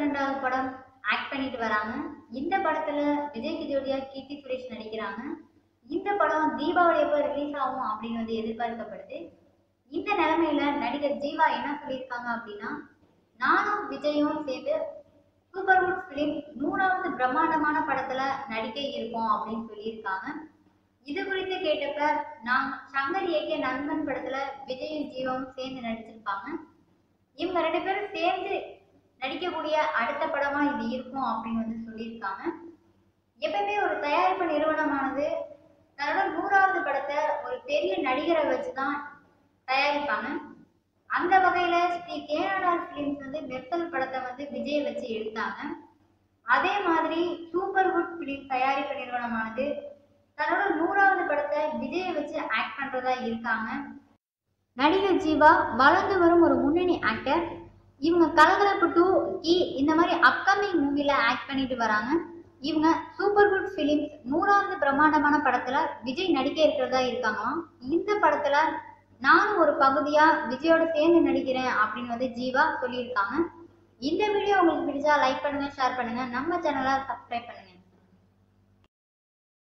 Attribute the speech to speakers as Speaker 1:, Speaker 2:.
Speaker 1: ரெண்டாவது படம் ஆக்ட் பண்ணிட்டு வராங்க இந்த படத்துல விஜய்க்கு ஜோடியா கீர்த்தி சுரேஷ் நடிக்கிறாங்க இந்த படம் தீபாவளி அப்போ ரிலீஸ் ஆகும் அப்படின்னு வந்து எதிர்பார்க்கப்படுது இந்த நிலைமையில நடிகர் ஜீவா என்ன சொல்லியிருக்காங்க அப்படின்னா நானும் விஜயும் சேர்ந்து சூப்பர்வுட் ஃபிலிம் நூறாவது பிரம்மாண்டமான படத்துல நடிக்க இருக்கோம் அப்படின்னு சொல்லியிருக்காங்க இது குறித்து கேட்டப்ப நான் சங்கர் இயக்கிய நண்பன் படத்துல விஜயும் ஜீவாவும் சேர்ந்து நடிச்சிருப்பாங்க இவங்க ரெண்டு பேரும் சேர்ந்து நடிக்கக்கூடிய அடுத்த படமா இது இருக்கும் அப்படின்னு வந்து சொல்லியிருக்காங்க எப்பவுமே ஒரு தயாரிப்பு நிறுவனமானது தன்னோட நூறாவது படத்தை ஒரு பெரிய நடிகரை வச்சு தான் தயாரிப்பாங்க அந்த வகையில ஸ்ரீ கேஆர்ஆர் ஃபிலிம்ஸ் வந்து மெர்சல் படத்தை வந்து விஜய் வச்சு எடுத்தாங்க அதே மாதிரி சூப்பர்வுட் ஃபிலிம் தயாரிப்பு நிறுவனமானது தன்னோட நூறாவது படத்தை விஜயை வச்சு ஆக்ட் பண்றதா இருக்காங்க நடிகர் ஜீவா வளர்ந்து வரும் ஒரு முன்னணி ஆக்டர் இவங்க கலகலப்பு டூ கி இந்த மாதிரி அப்கமிங் மூவில ஆக்ட் பண்ணிட்டு வராங்க இவங்க சூப்பர் குட் ஃபிலிம்ஸ் நூறாவது பிரம்மாண்டமான படத்துல விஜய் நடிக்க இருக்கிறதா இருக்காங்களாம் இந்த படத்துல நானும் ஒரு பகுதியா விஜயோட சேர்ந்து நடிக்கிறேன் அப்படின்னு வந்து ஜீவா சொல்லியிருக்காங்க இந்த வீடியோ உங்களுக்கு பிடிச்சா லைக் பண்ணுங்க ஷேர் பண்ணுங்க நம்ம சேனலை சப்ஸ்கிரைப் பண்ணுங்க